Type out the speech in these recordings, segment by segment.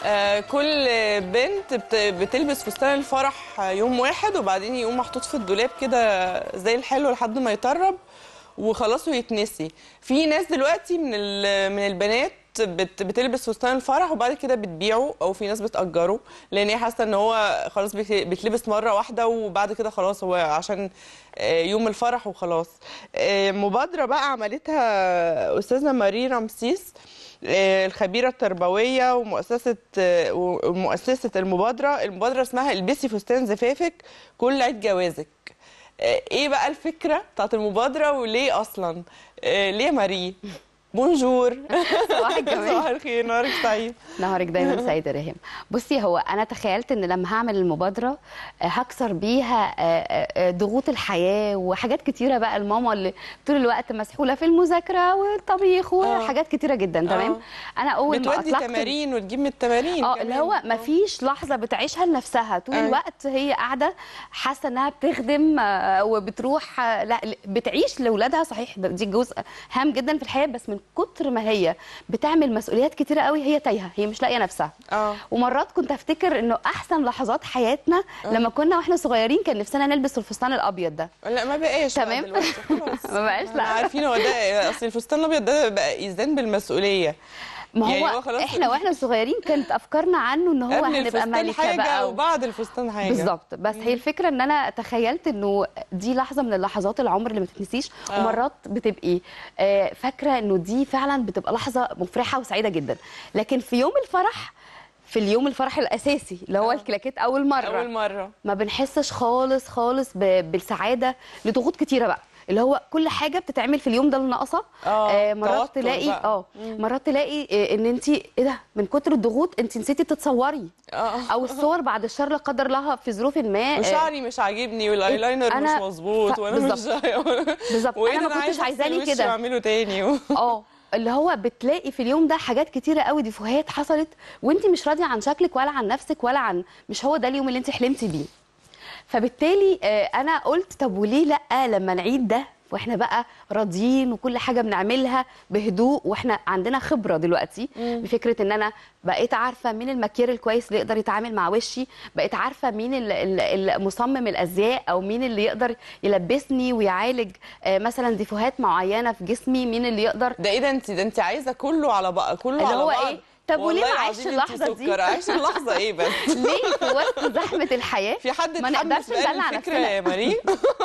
آه، كل بنت بت- بتلبس فستان الفرح يوم واحد وبعدين يقوم محطوط في الدولاب كده زي الحلو لحد ما يطرب وخلاص ويتنسي في ناس دلوقتي من ال- من البنات بت بتلبس فستان الفرح وبعد كده بتبيعه او في ناس بتأجره لان هي حاسه ان هو خلاص بت- بتلبس مره واحده وبعد كده خلاص هو عشان آه، يوم الفرح وخلاص آه، مبادره بقى عملتها استاذه ماري رمسيس آه، الخبيره التربويه ومؤسسه آه، ومؤسسه المبادره المبادره اسمها البسي فستان زفافك كل عيد جوازك آه، ايه بقى الفكره بتاعت المبادره وليه اصلا آه، ليه يا ماري بونجور صباح الجمال. صباح الخير نهارك سعيد نهارك دايما سعيد يا ريهام بصي هو انا تخيلت ان لما هعمل المبادره آه، هكسر بيها آه، آه، آه، ضغوط الحياه وحاجات كتيره بقى الماما اللي طول الوقت مسحوله في المذاكره والطبيخ وحاجات كتيره جدا تمام انا اول ما بتودي اطلقت تمارين وتجيب من التمارين اه كمان. اللي هو ما فيش لحظه بتعيشها لنفسها طول أيوة. الوقت هي قاعده حاسه انها بتخدم آه، وبتروح آه، لا بتعيش لاولادها صحيح ده- دي جزء هام جدا في الحياه بس من كتر ما هي بتعمل مسؤوليات كتيره قوي هي تايهه هي مش لاقيه نفسها اه ومرات كنت افتكر انه احسن لحظات حياتنا لما كنا واحنا صغيرين كان نفسنا نلبس الفستان الابيض ده لا ما بقاش بقى تمام. دلوقتي خلاص ما بقاش، لا. احنا عارفين هو ده اصل الفستان الابيض ده بقى يزدان بالمسؤوليه ما هو, يعني هو خلاص احنا واحنا صغيرين كانت افكارنا عنه ان هو قبل هنبقى الفستان ملكه حاجه بقى و... وبعد الفستان حاجه بالظبط بس هي الفكره ان انا تخيلت انه دي لحظه من اللحظات العمر اللي ما تتنسيش آه. ومرات بتبقي آه، فاكره انه دي فعلا بتبقى لحظه مفرحه وسعيده جدا لكن في يوم الفرح في اليوم الفرح الاساسي اللي هو آه. الكلاكيت اول مره اول مره ما بنحسش خالص خالص ب- بالسعاده لضغوط كتيره بقى اللي هو كل حاجه بتتعمل في اليوم ده اللي ناقصه آه، مرات توتر تلاقي بقى. اه مرات تلاقي آه، ان انت ايه ده من كتر الضغوط انت نسيتي تتصوري اه او الصور بعد الشر لا قدر الله في ظروف ما آه، وشعري مش عاجبني والايلاينر أنا- مش مظبوط ف- وانا مش بالظبط. بالظبط وإيه انا ده ما كنتش عايزة أغسل عايزاني وشي كده واعمله تاني اه اللي هو بتلاقي في اليوم ده حاجات كتيره قوي ديفوهات حصلت وانت مش راضيه عن شكلك ولا عن نفسك ولا عن مش هو ده اليوم اللي انت حلمتي بيه فبالتالي آه، انا قلت طب وليه لا لما نعيد ده واحنا بقى راضيين وكل حاجه بنعملها بهدوء واحنا عندنا خبره دلوقتي بفكره ان انا بقيت عارفه مين المكير الكويس اللي يقدر يتعامل مع وشي بقيت عارفه مين ال- ال- المصمم الازياء او مين اللي يقدر يلبسني ويعالج آه، مثلا ديفوهات معينه في جسمي مين اللي يقدر ده ايه ده انت ده انت عايزه كله على بقى كله اللي على هو بعض إيه؟ طب وليه والله ما عيش العظيم انت اللحظة دي؟ سكر. عيش اللحظه ايه بس ليه في وسط زحمه الحياه في حد ما اتحمس نقدرش بقى ندلع الفكره نفسنا يا مريم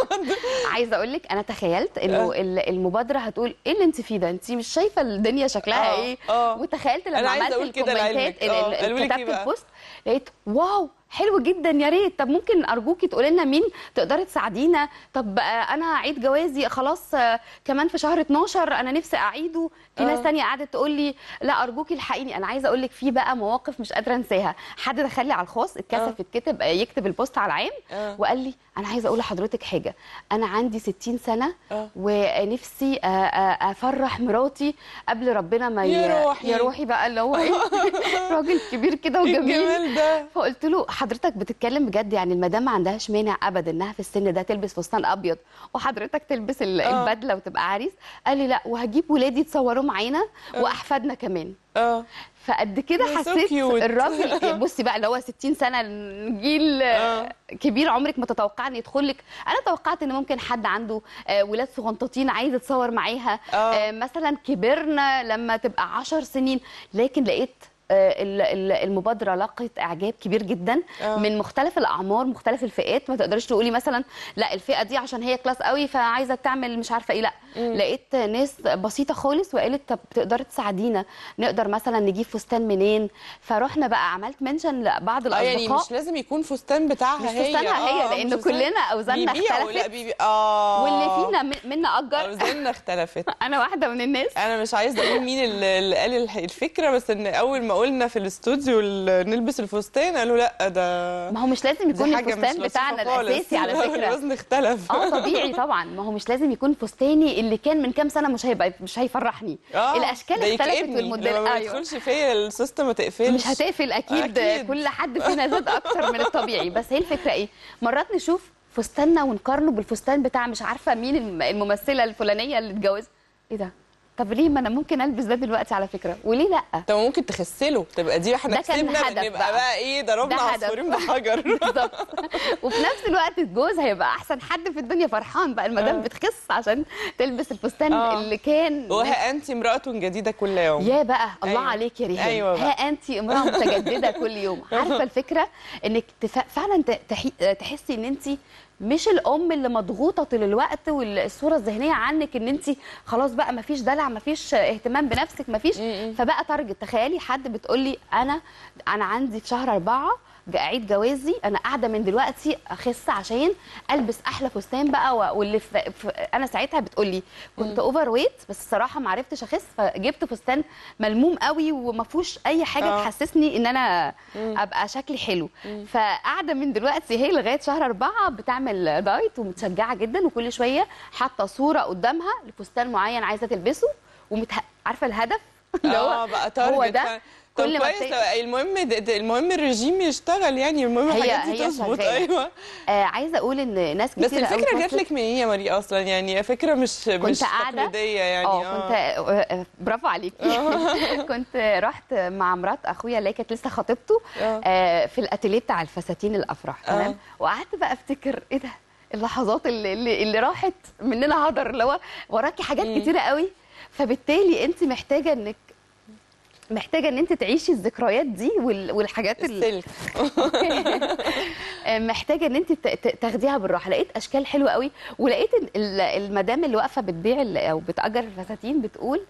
عايزه اقول لك انا تخيلت انه ال- المبادره هتقول ايه اللي انت فيه ده انت مش شايفه الدنيا شكلها آه، ايه آه. وتخيلت أنا لما عايزة عملت أقول كده الكومنتات لعلمك. ال- آه، ال- قالوا لك إيه كتبت بقى؟ البوست لقيت واو حلو جدا يا ريت طب ممكن ارجوكي تقولي لنا مين تقدري تساعدينا طب آه، انا عيد جوازي خلاص آه، كمان في شهر 12 انا نفسي اعيده في ناس آه. تانية قعدت تقول لي لا ارجوكي الحقيني انا عايزه اقول لك في بقى مواقف مش قادره انساها حد دخل لي على الخاص آه. اتكسف يتكتب آه، يكتب البوست على العام آه. وقال لي انا عايزه اقول لحضرتك حاجه انا عندي 60 سنه آه. ونفسي آه، آه، افرح مراتي قبل ربنا ما ي- يا روحي. يا روحي بقى اللي هو ايه راجل كبير كده إيه وجميل الجمال ده فقلت له حضرتك بتتكلم بجد يعني المدام ما عندهاش مانع ابدا انها في السن ده تلبس فستان ابيض وحضرتك تلبس ال- آه. البدله وتبقى عريس قال لي لا وهجيب ولادي يتصوروا معانا واحفادنا كمان اه فقد كده يا so حسيت cute. الراجل بصي بقى اللي هو 60 سنه جيل آه. كبير عمرك ما تتوقع ان يدخل لك انا توقعت ان ممكن حد عنده آه، ولاد صغنطاطين عايز يتصور معاها آه. آه، مثلا كبرنا لما تبقى 10 سنين لكن لقيت آه، ال- ال- المبادره لقت اعجاب كبير جدا آه. من مختلف الاعمار مختلف الفئات ما تقدريش تقولي مثلا لا الفئه دي عشان هي كلاس قوي فعايزه تعمل مش عارفه ايه لا لقيت ناس بسيطه خالص وقالت طب تقدري تساعدينا نقدر مثلا نجيب فستان منين فرحنا بقى عملت منشن لبعض اه يعني الاصدقاء مش لازم يكون فستان بتاعها مش هي فستانها هي، آه، لأن مش فستان- كلنا أوزاننا بيبيعوا، اختلفت. لا بيبي... اه واللي فينا من- منا اجر اوزاننا اختلفت انا واحده من الناس انا مش عايزه اقول مين اللي اللي قال الح- الفكره بس ان اول ما قلنا في الاستوديو ال- نلبس الفستان قالوا لا ده ما هو مش لازم دي يكون حاجه مش الفستان لطيفة بتاعنا خالص. الاساسي على لا، فكره الوزن اختلف اه طبيعي طبعا ما هو مش لازم يكون فستاني اللي كان من كام سنه مش هيبقى مش هيفرحني اه الاشكال ده اختلفت يكئبني. والموديل لما ما ايوه يدخلش فيا السيستم ما تقفلش مش هتقفل اكيد, أكيد. كل حد فينا زاد اكتر من الطبيعي بس هي الفكره ايه مرات نشوف فستاننا ونقارنه بالفستان بتاع مش عارفه مين الم- الممثله الفلانيه اللي اتجوزت ايه ده طب ليه ما انا ممكن البس ده دلوقتي على فكره وليه لا طب ممكن تخسله تبقى دي احنا ده كان كسبنا هدف نبقى بقى. بقى ايه ضربنا ده هدف. عصفورين بحجر بالظبط وفي نفس الوقت الجوز هيبقى احسن حد في الدنيا فرحان بقى المدام آه. بتخس عشان تلبس الفستان آه. اللي كان وها انت امراه جديده كل يوم يا بقى الله أيوة. عليك يا ريهام أيوة بقى. ها انت امراه متجدده كل يوم عارفه الفكره انك تف... فعلا ت- تحي... تحسي ان انت مش الام اللي مضغوطه طول الوقت والصوره الذهنيه عنك ان انت خلاص بقى مفيش دلع مفيش اهتمام بنفسك مفيش فبقى تارجت تخيلي حد بتقول لي انا انا عندي في شهر أربعة جا- عيد جوازي انا قاعده من دلوقتي اخس عشان البس احلى فستان بقى و- واللي في في انا ساعتها بتقول لي كنت اوفر ويت بس الصراحه ما عرفتش اخس فجبت فستان ملموم قوي وما فيهوش اي حاجه آه. تحسسني ان انا ابقى شكلي حلو فقاعده من دلوقتي هي لغايه شهر أربعة بتعمل دايت ومتشجعه جدا وكل شويه حاطه صوره قدامها لفستان معين عايزه تلبسه ومته... عارفه الهدف اللي اه بقى تارجت هو ده فعلا. طب كل ما كويس بت- لو- المهم د- د- المهم الرجيم يشتغل يعني المهم هي- الحاجات دي هي تظبط شغالة. ايوه آه عايزه اقول ان ناس كتير بس الفكره جات لك منين يا ماري اصلا يعني فكره مش مش قاعدة- تقليديه يعني اه كنت آه، برافو عليكي كنت رحت مع مرات اخويا اللي هي كانت لسه خطيبته آه. آه، في الاتيليه بتاع الفساتين الافراح آه. تمام وقعدت بقى افتكر ايه ده اللحظات اللي اللي, اللي راحت مننا هدر اللي هو وراكي حاجات كتيره قوي فبالتالي انت محتاجه انك محتاجه ان انت تعيشي الذكريات دي وال- والحاجات اللي السلك محتاجه ان انت ت- ت- تاخديها بالراحه لقيت اشكال حلوه قوي ولقيت ال- ال- المدام اللي واقفه بتبيع ال- او بتاجر الفساتين بتقول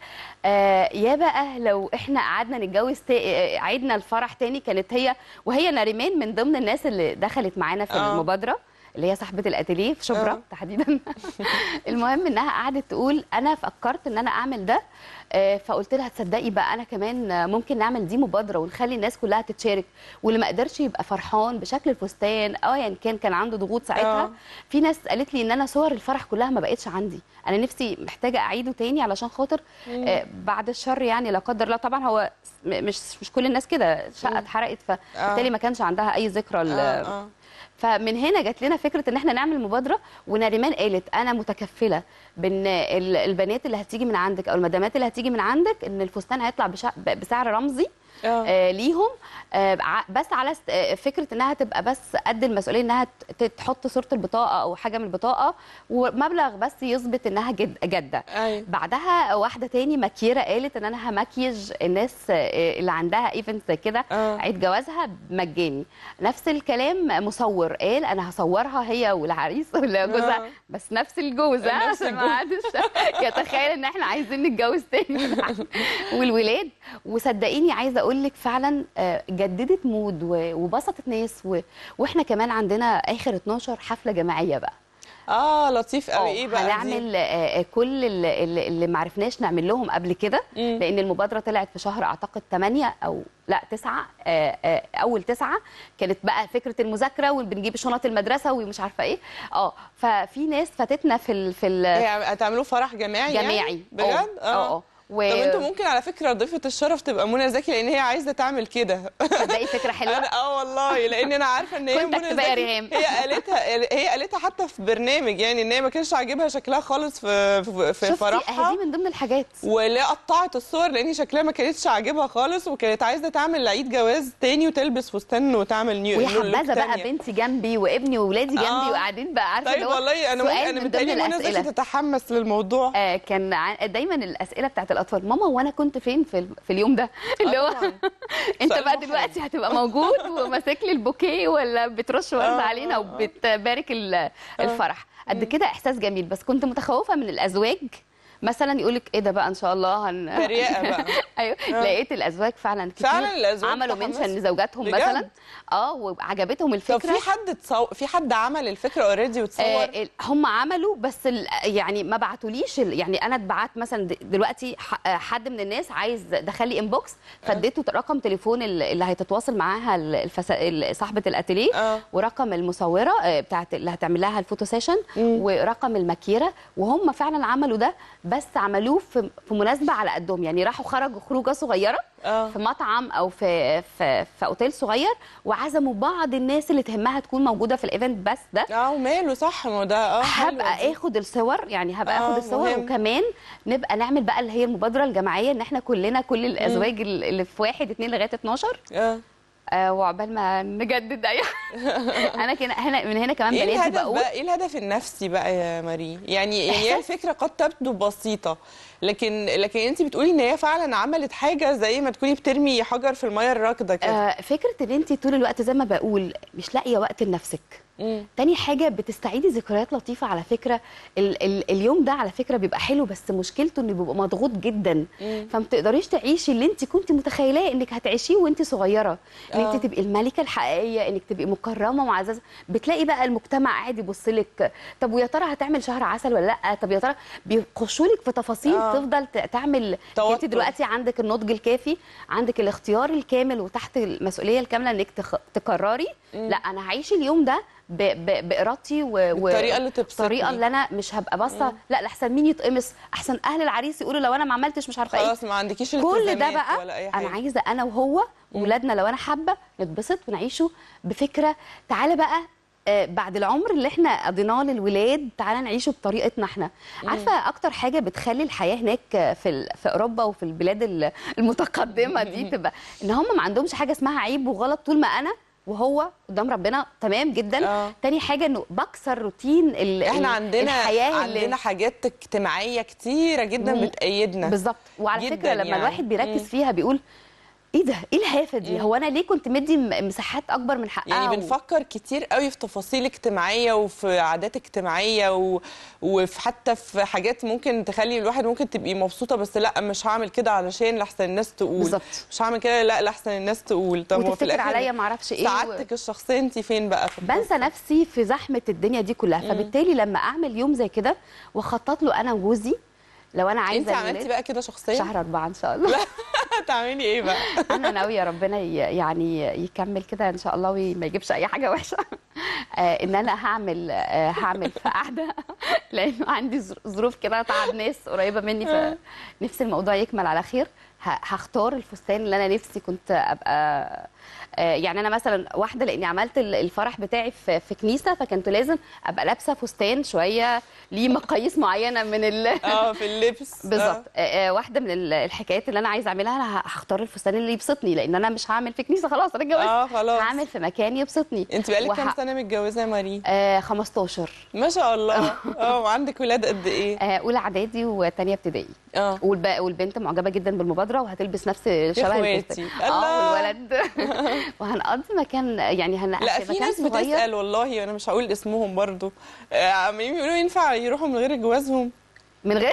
آه يا بقى لو احنا قعدنا نتجوز تا- آه، عيدنا الفرح تاني كانت هي وهي نريمان من ضمن الناس اللي دخلت معانا في آه. المبادره اللي هي صاحبه الاتيليه في شبرا آه. تحديدا المهم انها قعدت تقول انا فكرت ان انا اعمل ده آه، فقلت لها تصدقي بقى انا كمان آه، ممكن نعمل دي مبادره ونخلي الناس كلها تتشارك واللي ما قدرش يبقى فرحان بشكل الفستان او يعني كان كان عنده ضغوط ساعتها آه. في ناس قالت لي ان انا صور الفرح كلها ما بقتش عندي انا نفسي محتاجه اعيده تاني علشان خاطر آه، بعد الشر يعني لا قدر الله طبعا هو م- مش مش كل الناس كده شقه اتحرقت فبالتالي ما كانش عندها اي ذكرى ل- آه، آه. فمن هنا جات لنا فكره ان احنا نعمل مبادره ونريمان قالت انا متكفله بان ال- البنات اللي هتيجي من عندك او المدامات اللي هتيجي من عندك ان الفستان هيطلع بشع- ب- بسعر رمزي آه. آه ليهم آه ع- بس على است- آه، فكره انها تبقى بس قد المسؤوليه انها ت- تحط صوره البطاقه او حاجه من البطاقه ومبلغ بس يثبت انها جد جده أيوة. بعدها واحده تاني مكيره قالت ان انا همكيج الناس آه، اللي عندها ايفنت زي كده آه. عيد جوازها مجاني نفس الكلام مصور قال انا هصورها هي والعريس ولا جوزها آه. بس نفس الجوزه نفس عشان ما حدش يتخيل ان احنا عايزين نتجوز تاني والولاد وصدقيني عايزه اقول لك فعلا آه، جددت مود و- وبسطت ناس و... واحنا كمان عندنا اخر 12 حفله جماعيه بقى اه لطيف قوي آه، ايه بقى دي؟ هنعمل آه، آه، كل اللي, اللي- اللي ما عرفناش نعمل لهم قبل كده مم. لان المبادره طلعت في شهر اعتقد 8 او لا 9 اول 9 كانت بقى فكره المذاكره وبنجيب شنط المدرسه ومش عارفه ايه اه ففي ناس فاتتنا في ال في ال يعني هتعملوا فرح جماعي يعني؟ جماعي بجد اه اه و... طب انتوا ممكن على فكره ضيفه الشرف تبقى منى زكي لان هي عايزه تعمل كده تصدقي فكره حلوه انا اه والله لان انا عارفه ان هي كنت منى أكتبها يا زكي ريهام. هي قالتها هي قالتها حتى في برنامج يعني ان هي ما كانش عاجبها شكلها خالص في في, في شفتي فرحها اهي من ضمن الحاجات ولا قطعت الصور لان شكلها ما كانتش عاجبها خالص وكانت عايزه تعمل عيد جواز تاني وتلبس فستان وتعمل نيو وهي نيو لوك حبذا بقى تانية. بنتي جنبي وابني واولادي جنبي آه. وقاعدين بقى عارفه طيب اللي هو والله انا سؤال ممكن انا من ضمن بالتالي منى زكي الأسئلة. تتحمس للموضوع آه كان ع- دايما الاسئله بتاعت الاطفال ماما وانا كنت فين في, ال- في اليوم ده اللي هو طبعاً. انت سؤال بقى محرج. دلوقتي هتبقى موجود وماسك لي البوكيه ولا بترش ورد آه، علينا آه، آه. وبتبارك ال- الفرح قد كده احساس جميل بس كنت متخوفه من الازواج مثلا يقولك ايه ده بقى ان شاء الله هن تريقة بقى. ايوه لقيت الازواج فعلا كتير فعلا الأزواج عملوا تحمسوا. منشن لزوجاتهم بجد؟ مثلا اه وعجبتهم طب الفكره في حد تصو... في حد عمل الفكره اوريدي وتصور آه ال- هم عملوا بس ال- يعني ما بعتوليش ال- يعني انا اتبعت مثلا د- دلوقتي ح- آه، حد من الناس عايز دخل لي انبوكس فاديته رقم تليفون ال- اللي هيتتواصل معاها ال- الفس... ال- صاحبه الاتيليه آه. ورقم المصوره آه، بتاعت اللي هتعمل لها الفوتو سيشن ورقم المكيره وهم فعلا عملوا ده بس عملوه في في مناسبه على قدهم يعني راحوا خرجوا خروجه صغيره اه في مطعم او في في في اوتيل صغير وعزموا بعض الناس اللي تهمها تكون موجوده في الايفنت بس ده اه وماله صح ما هو ده اه حلوة هبقى دي. اخد الصور يعني هبقى آه، اخد الصور مهم. وكمان نبقى نعمل بقى اللي هي المبادره الجماعيه ان احنا كلنا كل الازواج اللي في واحد اتنين لغايه 12 اه آه وعقبال ما نجدد اي انا كده هنا من هنا كمان ايه بنادي الهدف بقول بقى ايه الهدف النفسي بقى يا ماري يعني يعني هي إحساس- الفكره قد تبدو بسيطه لكن لكن انت بتقولي ان هي فعلا عملت حاجه زي ما تكوني بترمي حجر في الميه الراكده كده آه فكره ان انت طول الوقت زي ما بقول مش لاقيه وقت لنفسك مم. تاني حاجة بتستعيدي ذكريات لطيفة على فكرة ال ال اليوم ده على فكرة بيبقى حلو بس مشكلته انه بيبقى مضغوط جدا مم. فما بتقدريش تعيشي اللي انت كنت متخيلاه انك هتعيشيه وانت صغيرة ان آه. انت تبقي الملكة الحقيقية انك تبقي مكرمة ومعززة بتلاقي بقى المجتمع قاعد يبص لك طب ويا ترى هتعمل شهر عسل ولا لا طب يا ترى بيخشوا لك في تفاصيل آه. تفضل ت- تعمل توتر. انت دلوقتي عندك النضج الكافي عندك الاختيار الكامل وتحت المسؤولية الكاملة انك تخ... تقرري لا انا هعيش اليوم ده ب... ب... بارادتي و... و... بالطريقة اللي تبسطني. الطريقه اللي انا مش هبقى باصه لا لحسن مين يتقمص احسن اهل العريس يقولوا لو انا ما عملتش مش عارفه ايه خلاص ما عندكيش كل ده التزامات بقى ولا اي انا حاجه عايزه انا وهو وولادنا لو انا حابه نتبسط ونعيشه بفكره تعالى بقى آه، بعد العمر اللي احنا قضيناه للولاد تعالى نعيشه بطريقتنا احنا عارفه اكتر حاجه بتخلي الحياه هناك في ال- في اوروبا وفي البلاد ال- المتقدمه دي تبقى ان هم ما عندهمش حاجه اسمها عيب وغلط طول ما انا وهو قدام ربنا تمام جدا آه. تاني حاجه انه بكسر روتين ال- ال- احنا عندنا الحياه اللي عندنا حاجات اجتماعيه كتيره جدا مم. بتأيدنا بالظبط وعلى جداً فكره لما يعني. الواحد بيركز مم. فيها بيقول ايه ده ايه الهافه دي هو انا ليه كنت مدي م- مساحات اكبر من حقها يعني و- بنفكر كتير قوي في تفاصيل اجتماعيه وفي عادات اجتماعيه و... وفي حتى في حاجات ممكن تخلي الواحد ممكن تبقي مبسوطه بس لا مش هعمل كده علشان لحسن الناس تقول بالظبط. مش هعمل كده لا لحسن الناس تقول طب هو في وتفتكر الاخر عليا معرفش ايه و- سعادتك الشخصيه انت فين بقى في بنسى نفسي في زحمه الدنيا دي كلها فبالتالي لما اعمل يوم زي كده واخطط له انا وجوزي لو انا انت عايزه عملتي الولاد بقى كده شخصيا شهر أربعة إن شاء الله هتعملي ايه بقى أنا ناوية ربنا ي- يعني يكمل كده إن شاء الله وما يجيبش أي حاجة وحشة آه، إن أنا هعمل آه، هعمل في قعدة لأنه عندي ظر- ظروف كده تعب ناس قريبة مني فنفسي الموضوع يكمل على خير ه- هختار الفستان اللي أنا نفسي كنت أبقى آه، يعني انا مثلا واحده لاني عملت ال- الفرح بتاعي في في كنيسه فكنت لازم ابقى لابسه فستان شويه ليه مقاييس معينه من ال اه في اللبس بالظبط آه، آه، واحده من ال- الحكايات اللي انا عايزه اعملها انا ه- هختار الفستان اللي يبسطني لان انا مش هعمل في كنيسه خلاص انا اتجوزت اه خلاص هعمل في مكان يبسطني انت بقالك كام وه- سنه متجوزه يا ماري آه 15 ما شاء الله اه وعندك ولاد قد ايه آه، اولى اعدادي وثانيه ابتدائي اه والب... والبنت معجبه جدا بالمبادره وهتلبس نفس شبه إخواتي. الفستان الله. اه والولد وهنقضي مكان يعني هن... لا في في مكان ناس صغير. بتسال والله انا مش هقول اسمهم برضو آه، عمالين بيقولوا ينفع يروحوا من غير جوازهم من غير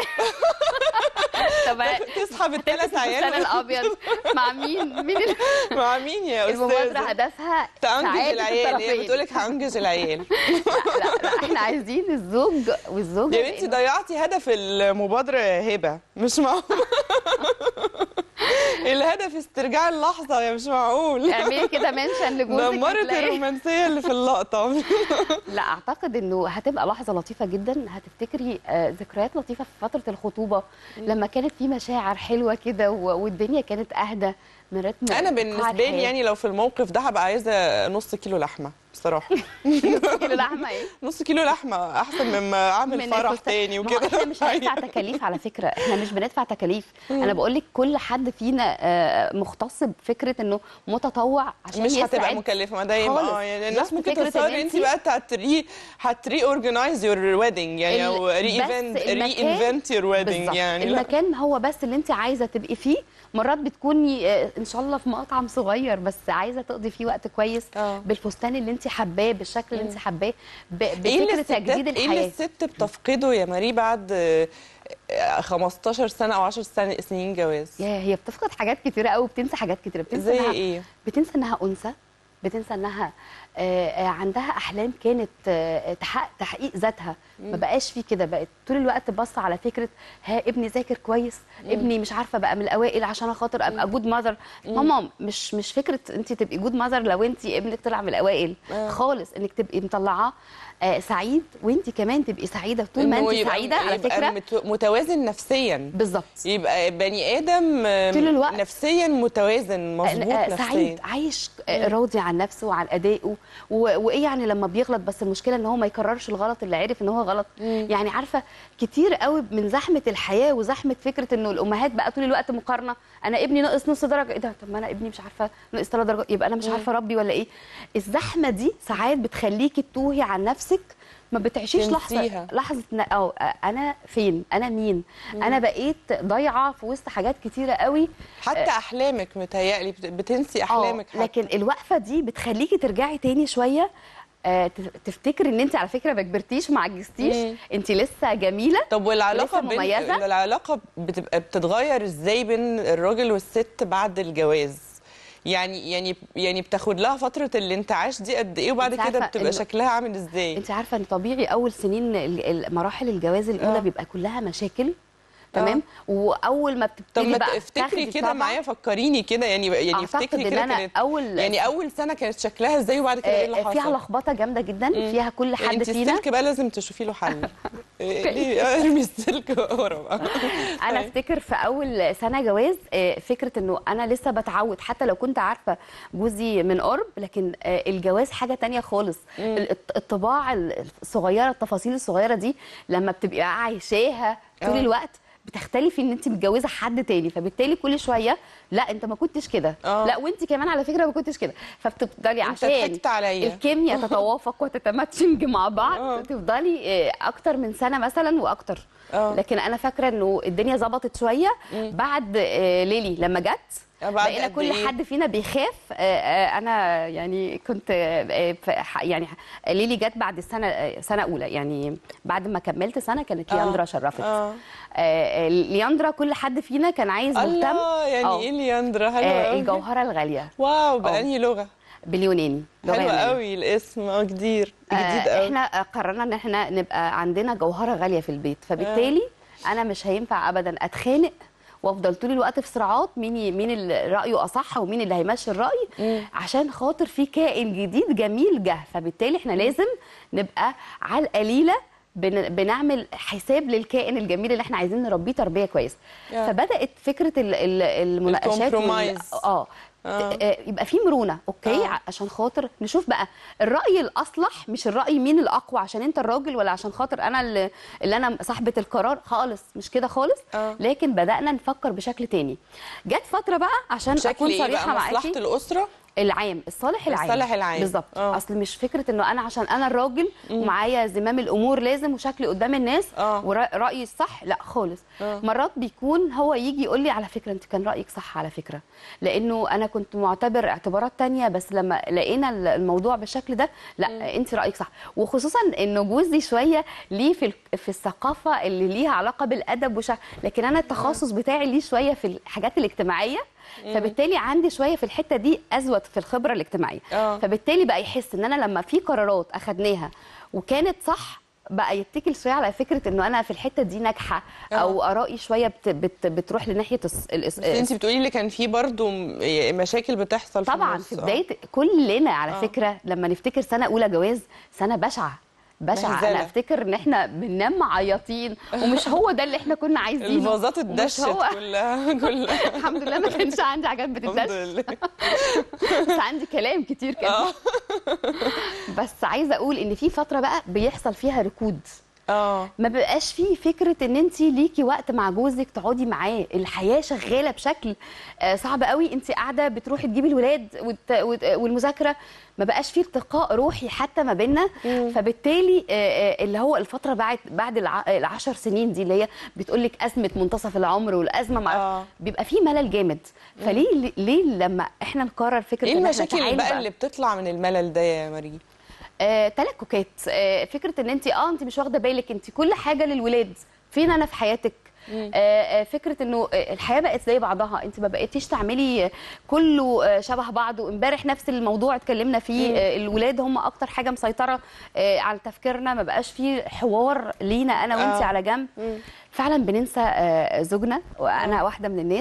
طب تسحب الثلاث الفستان عيال الابيض مع مين مين ال- مع مين يا المبادره استاذه هدفها تأنجز سعاده العيال هي الطرفين بتقولك هأنجز العيال لا لا لا احنا عايزين الزوج والزوجه يا بنتي لأنه- ضيعتي هدف المبادرة هبة مش معقول الهدف استرجاع اللحظة يا مش معقول اعملي كده منشن لجوزك دمرت هتلاقي- الرومانسية اللي في اللقطة لا اعتقد انه هتبقى لحظه لطيفه جدا هتفتكري آه، ذكريات لطيفه في فتره الخطوبه لما كانت في مشاعر حلوه كده و- والدنيا كانت اهدى من رتم أنا إيقاع بالنسبة لي الحياة. يعني لو في الموقف ده هبقى عايزة نص كيلو لحمة بصراحة كيلو لحمه ايه نص كيلو لحمة أحسن مما أعمل من فرح الفستان. تاني ما هو وكده احنا مش هندفع تكاليف على فكره احنا مش بندفع تكاليف انا بقول لك كل حد فينا آه، مختص بفكره انه متطوع عشان مش هتبقى يسعد مكلفة ما ده خالص. اه يعني الناس بس ممكن فكرة إن تتصور انت انتي- بقى هتري هتري اورجنايز يور ويدنج يعني ال- او ري بس ايفنت ري المكان- انفنت يور ويدنج بالظبط. يعني لا. المكان هو بس اللي انت عايزه تبقي فيه مرات بتكوني آه، ان شاء الله في مطعم صغير بس عايزه تقضي فيه وقت كويس اه. بالفستان اللي انت حباه بالشكل اللي انت حباه ب- ايه اللي بفكره الستات تجديد ايه اللي الحياه الست بتفقده يا ماري بعد آه، آه، 15 سنه او 10 سنة سنين جواز يا هي بتفقد حاجات كتيره قوي بتنسى حاجات كتيره بتنسى زي إنها- ايه بتنسى انها انثى بتنسى انها آه، آه، عندها احلام كانت آه، تحقق تحقيق ذاتها ما بقاش في كده بقت طول الوقت باصه على فكره ها ابني ذاكر كويس ابني مش عارفه بقى من الاوائل عشان خاطر ابقى جود ماذر ماما مش مش فكره انت تبقي جود ماذر لو انت ابنك طلع من الاوائل آه. خالص انك تبقي مطلعاه آه سعيد وانت كمان تبقي سعيده طول ما إنه انت يبقى- سعيده على يبقى فكره مت- متوازن نفسيا بالظبط يبقى بني ادم آم، طول الوقت. نفسيا متوازن مظبوط آه، نفسيا سعيد عايش آه، راضي عن نفسه وعن ادائه و- وايه يعني لما بيغلط بس المشكله ان هو ما يكررش الغلط اللي عرف ان هو غلط يعني عارفه كتير قوي من زحمه الحياه وزحمه فكره انه الامهات بقى طول الوقت مقارنه انا ابني ناقص نص درجه ايه ده طب ما انا ابني مش عارفه ناقص ثلاث درجات يبقى انا مش عارفه ربي ولا ايه الزحمه دي ساعات بتخليكي تتوهي عن نفسك ما بتعيشيش لحظه تنسيها. لحظه ن- اه انا فين انا مين انا بقيت ضايعه في وسط حاجات كتيره قوي حتى احلامك متهيألي بت- بتنسي اه احلامك حتى. لكن الوقفه دي بتخليكي ترجعي تاني شويه آه، تف- تفتكري ان انت على فكره ما كبرتيش وما عجزتيش مم. انت لسه جميله طب والعلاقه لسه بين مميزة؟ العلاقه بتبقى بتتغير ازاي بين الراجل والست بعد الجواز يعني يعني يعني بتاخد لها فتره الانتعاش دي قد ايه وبعد أنت كده عارفة بتبقى إنه- شكلها عامل ازاي انت عارفه ان طبيعي اول سنين ال- ال- مراحل الجواز الاولى آه. بيبقى كلها مشاكل تمام واول ما طب بتبتدي ما بقى افتكري تاخدي كده طبع، معايا فكريني كده يعني يعني أعتقد افتكري إن كده أنا كانت أول- يعني اول سنه كانت شكلها ازاي وبعد كده ايه اللي آه، حصل فيها لخبطه جامده جدا فيها كل يعني حد انت فينا السلك بقى لازم تشوفي له حل إيه، ليه ارمي السلك ورا بقى انا طيب. افتكر في اول سنه جواز آه، فكره انه انا لسه بتعود حتى لو كنت عارفه جوزي من قرب لكن آه، الجواز حاجه تانية خالص الط- الطباع الصغيره التفاصيل الصغيره دي لما بتبقي عايشاها طول آه. الوقت بتختلفي ان انت متجوزه حد تاني فبالتالي كل شويه لا انت ما كنتش كده آه. لا وانت كمان على فكره ما كنتش كده فبتفضلي انت عشان ضحكت عليا الكيمياء تتوافق وتتماتشنج مع بعض آه. تفضلي آه، اكتر من سنه مثلا واكتر آه. لكن انا فاكره انه الدنيا ظبطت شويه بعد آه، ليلي لما جت آه، بعد بقينا قد كل إيه؟ حد فينا بيخاف آه، آه، انا يعني كنت آه، آه، في ح- يعني ليلي جت بعد السنه آه، سنه اولى يعني بعد ما كملت سنه كانت آه. لياندرا شرفت آه. آه، آه، لياندرا كل حد فينا كان عايز مهتم الله يعني آه. ايه لياندرا حلوه آه، قوي الجوهره الغاليه واو آه. بأنهي لغه باليوناني لغة حلوه يونانية. قوي الاسم اه جديد جديد آه، قوي احنا قررنا ان احنا نبقى عندنا جوهره غاليه في البيت فبالتالي انا مش هينفع ابدا اتخانق وافضل طول الوقت في صراعات مين ي- مين اللي رايه اصح ومين اللي هيمشي الراي عشان خاطر في كائن جديد جميل جه فبالتالي احنا لازم نبقى على القليله بن- بنعمل حساب للكائن الجميل اللي احنا عايزين نربيه تربيه كويسه آه. فبدات فكره ال- ال- المناقشات وال- الcompromise. اه آه. آه، يبقى في مرونه اوكي آه. ع- عشان خاطر نشوف بقى الراي الاصلح مش الراي مين الاقوى عشان انت الراجل ولا عشان خاطر انا اللي, اللي انا صاحبه القرار خالص مش كده خالص آه. لكن بدانا نفكر بشكل تاني جت فتره بقى عشان شكل اكون ايه بقى صريحه مصلحه معاكي الاسره العام الصالح العام الصالح العام. بالظبط آه. اصل مش فكره انه انا عشان انا الراجل ومعايا زمام الامور لازم وشكلي قدام الناس آه. ورايي الصح لا خالص آه. مرات بيكون هو يجي يقول لي على فكره انت كان رايك صح على فكره لانه انا كنت معتبر اعتبارات تانية بس لما لقينا ال- الموضوع بالشكل ده لا انت رايك صح وخصوصا انه جوزي شويه ليه في ال- في الثقافه اللي ليها علاقه بالادب وش لكن انا التخصص بتاعي ليه شويه في الحاجات الاجتماعيه فبالتالي عندي شويه في الحته دي ازود في الخبره الاجتماعيه آه. فبالتالي بقى يحس ان انا لما في قرارات اخدناها وكانت صح بقى يتكل شويه على فكره انه انا في الحته دي ناجحه او ارائي شويه بت بت بتروح لناحيه الس- الس- بس انت بتقولي لي كان في برضو م- مشاكل بتحصل في طبعا النص. في آه. بدايه كلنا على آه. فكره لما نفتكر سنه اولى جواز سنه بشعه بشعه مهزلة. انا افتكر ان احنا بننام معيطين ومش هو ده اللي احنا كنا عايزينه الفازات ومش اتدشت هو- كلها كلها الحمد لله ما كانش عندي حاجات الحمد بتتدش لله بس عندي كلام كتير كده اه بس عايزه اقول ان في فتره بقى بيحصل فيها ركود اه ما بقاش فيه فكره ان انت ليكي وقت مع جوزك تقعدي معاه الحياه شغاله بشكل آه، صعب قوي انت قاعده بتروحي تجيبي الولاد وت- وت- والمذاكره ما بقاش فيه التقاء روحي حتى ما بيننا فبالتالي آه، آه، اللي هو الفتره بعد بعد الع- العشر سنين دي اللي هي بتقول لك ازمه منتصف العمر والازمه مع آه. بيبقى فيه ملل جامد فليه ليه لما احنا نقرر فكره ايه إن إحنا المشاكل تعالوا بقى اللي بتطلع من الملل ده يا مريم آه، تلككات آه، فكره ان انت اه انت مش واخده بالك انت كل حاجه للولاد فين انا في حياتك آه، آه، فكره انه آه، الحياه بقت زي بعضها انت ما بقيتيش تعملي آه، كله آه، شبه بعضه امبارح نفس الموضوع اتكلمنا فيه آه، الولاد هم اكتر حاجه مسيطره آه، على تفكيرنا ما بقاش فيه حوار لينا انا وانت آه. على جنب فعلا بننسى آه، زوجنا وانا واحده من الناس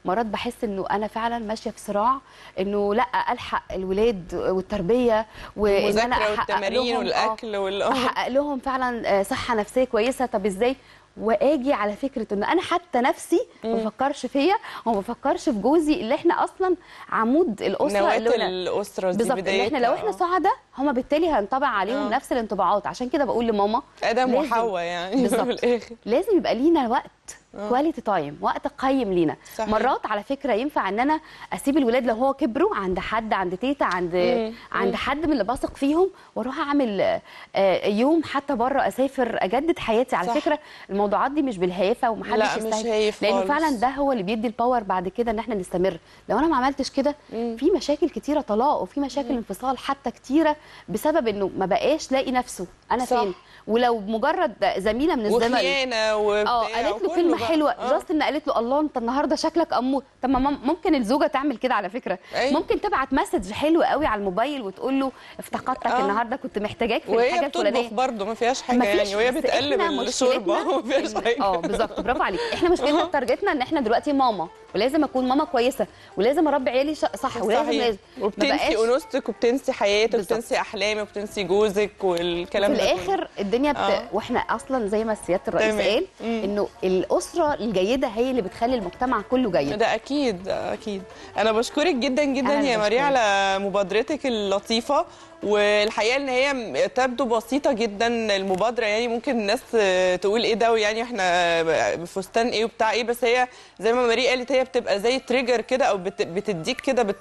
مرات بحس انه انا فعلا ماشيه في صراع انه لا الحق الولاد والتربيه وان انا المذاكره احقق والتمارين لهم آه، والاكل وال آه. احقق لهم فعلا آه، صحه نفسيه كويسه طب ازاي واجي على فكره ان انا حتى نفسي ما بفكرش فيا وما بفكرش في جوزي اللي احنا اصلا عمود الاسره نواه اللي هو- الاسره دي بالظبط ان احنا لو احنا بدايتها. سعداء هما بالتالي هينطبع عليهم آه. نفس الانطباعات عشان كده بقول لماما ادم لازم- وحواء يعني بالظبط. في الاخر لازم يبقى لينا وقت كواليتي تايم وقت قيم لينا صحيح. مرات على فكره ينفع ان انا اسيب الولاد لو هو كبروا عند حد عند تيتا عند مم. عند حد من اللي بثق فيهم واروح اعمل آه، يوم حتى بره اسافر اجدد حياتي على صح. فكره الموضوعات دي مش بالهيافه ومحدش لا، مش يستاهل هايف لانه خالص. فعلا ده هو اللي بيدي الباور بعد كده ان احنا نستمر لو انا ما عملتش كده في مشاكل كتيره طلاق وفي مشاكل انفصال حتى كتيره بسبب انه ما بقاش لاقي نفسه انا صح. فين ولو مجرد زميله من الزمن وخيانه وبتاع اه قالت له وكله كلمه بقى. حلوه آه. جاست ان قالت له الله انت النهارده شكلك امور طب ما مم- ممكن الزوجه تعمل كده على فكره أيوة. ممكن تبعت مسج حلو قوي على الموبايل وتقول له افتقدتك آه. النهارده كنت محتاجاك في وهي الحاجه بتطبخ الفلانيه برضه ما فيهاش حاجه مفيش، يعني وهي بس بتقلب إحنا الشوربه مشكلتنا ما فيهاش إن- حاجه اه بالظبط برافو عليك احنا مشكلتنا تارجتنا ان احنا دلوقتي ماما ولازم اكون ماما كويسه ولازم اربي عيالي ش- صح ولازم صحيح. لازم ما وبتنسي بقاش- انوثتك وبتنسي حياتك بالظبط. وبتنسي احلامك وبتنسي جوزك والكلام في ده كله. الاخر الدنيا بت... آه. واحنا اصلا زي ما سياده الرئيس تمام. قال مم. انه الاسره الجيده هي اللي بتخلي المجتمع كله جيد ده اكيد ده اكيد انا بشكرك جدا جدا أنا اللي يا ماريا بشكرك. على مبادرتك اللطيفه والحقيقه ان هي م- تبدو بسيطه جدا المبادره يعني ممكن الناس آه، تقول ايه ده يعني احنا بفستان ايه وبتاع ايه بس هي زي ما ماريا قالت هي بتبقى زي تريجر كده او بت- بتديك كده بت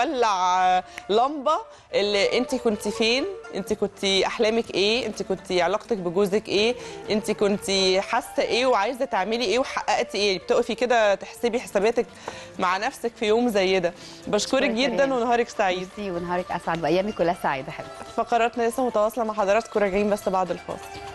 تولع لمبه اللي انت كنت فين انت كنت احلامك ايه انت كنت علاقتك بجوزك ايه انت كنت حاسه ايه وعايزه تعملي ايه وحققتي ايه بتقفي كده تحسبي حساباتك مع نفسك في يوم زي ده بشكرك شكراً جدا كريم. ونهارك سعيد ميرسي ونهارك اسعد وايامي كلها سعيده حبيبتي فقراتنا لسه متواصله مع حضراتكم راجعين بس بعد الفاصل